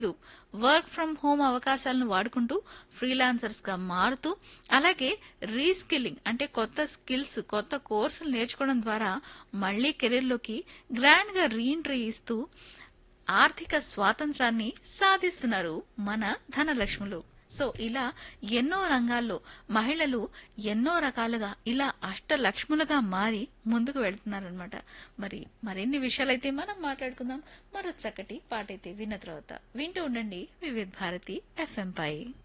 work from home అవకాశాలను వాడుకుంటూ freelancers గా మారుతూ అలాగే రీస్కిల్లింగ్ అంటే కొత్త స్కిల్స్ కొత్త కోర్సులు నేర్చుకోవడం ద్వారా మళ్లీ కెరీర్లోకి గ్రాండ్ గా రీఎంట్రీ ఇస్తూ ఆర్థిక స్వాతంత్రాన్ని సాధిస్తున్నారు మన ధనలక్ష్ములు సో ఇలా ఎన్నో రంగాల్లో మహిళలు ఎన్నో రకాలుగా ఇలా అష్టలక్ష్ములుగా మారి ముందుకు వెళ్తున్నారనమాట మరి మరిన్ని విషయాలైతే మనం మాట్లాడుకుందాం మరో చక్కటి పాటైతే విన్న తర్వాత వింటూ ఉండండి వివిధ భారతి ఎఫ్ఎం పై